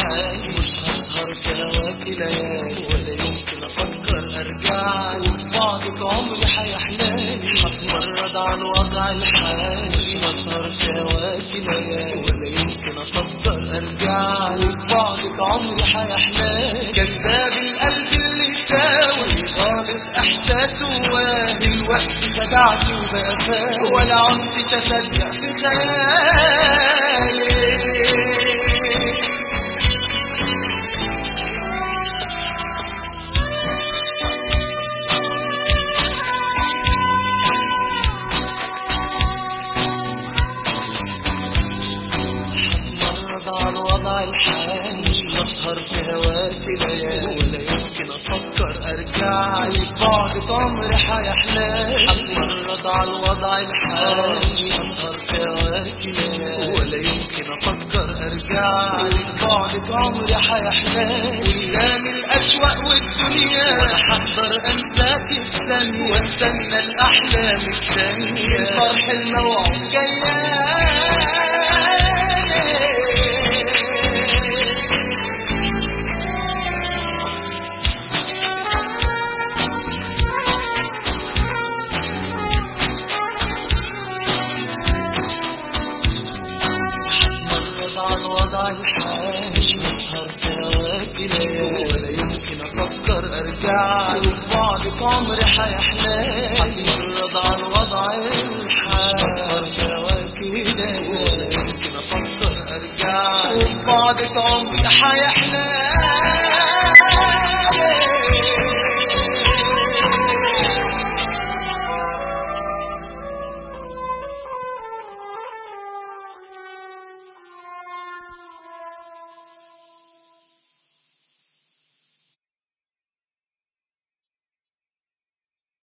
الحال مش هسهر في هواك ليالي ولا يمكن افكر ارجع وبعدك عمري حيحلالي هتمرد على الوضع الحالي مش هسهر في هواك ليالي ولا يمكن افكر ارجع وبعدك عمري حيحلالي كذاب القلب اللي ساوي غالط احساسه واهي الوقت خدعتي وبقى فاهم ولا عدت اصدق في خيالي مرض على الوضع الحالي مش بسهر في هواك ليالي ولا يمكن افكر ارجع لك بعدك عمري حيحلالي هتمرض على الوضع الحالي مش بسهر في هواك ليالي ولا يمكن افكر ارجع لك بعدك عمري حيحلالي قدام الاشواق والدنيا هقدر انساك في ثانيه واستنى الاحلام التانيه الفرح الموعود جاي مرض على الوضع الحالي مش بسهر في هواك ليالي ولا يمكن افكر ارجع لك بعدك عمري حيحلالي مرض على الوضع الحالي مش بسهر في هواك ليالي ولا يمكن افكر ارجع لك بعدك عمري حيحلالي